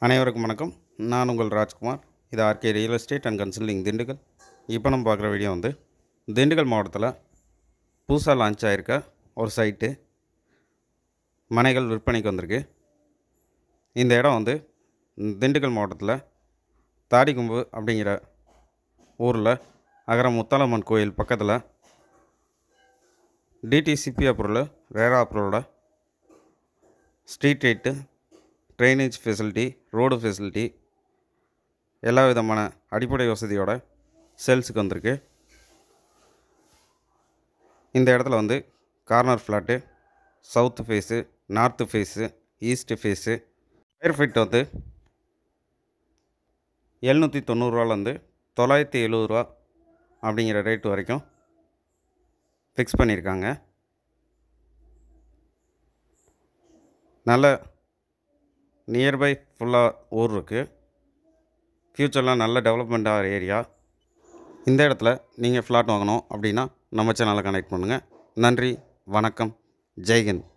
அனைவருக்கும் வணக்கம் நான் உங்கள் ராஜ்குமார் இது RK real estate and consulting Dindigul இப்போ நம்ம பார்க்குற வீடியோ வந்து திண்டுக்கல் மாவட்டத்தில் புதுசாக லான்ச் ஆகிருக்க ஒரு சைட்டு மனைகள் விற்பனைக்கு வந்திருக்கு இந்த இடம் வந்து திண்டுக்கல் மாவட்டத்தில் தாடிக்கும்பு அப்படிங்கிற ஊரில் அகர முத்தாலம்மன் கோயில் பக்கத்தில் டிடிசிபி அப்ரூவல் ரேரா அப்ரூவலோட street light drainage facility road facility எல்லா விதமான அடிப்படை வசதியோட சேல்ஸுக்கு வந்திருக்கு இந்த இடத்துல வந்து corner flat south face north face east face square feet வந்து எழுநூற்றி தொண்ணூறுரூவாலேருந்து தொள்ளாயிரத்தி எழுபது ரூபா அப்படிங்கிற ரேட் வரைக்கும் ஃபிக்ஸ் பண்ணியிருக்காங்க நல்ல நியர்பை ஃபுல்லாக ஊர் இருக்குது ஃப்யூச்சர்லாம் நல்ல டெவலப்மெண்ட் ஆகிற ஏரியா இந்த இடத்துல நீங்கள் ஃப்ளாட் வாங்கணும் அப்படின்னா நம்ம சேனலை கனெக்ட் பண்ணுங்கள் நன்றி வணக்கம் ஜெய்ஹிந்த்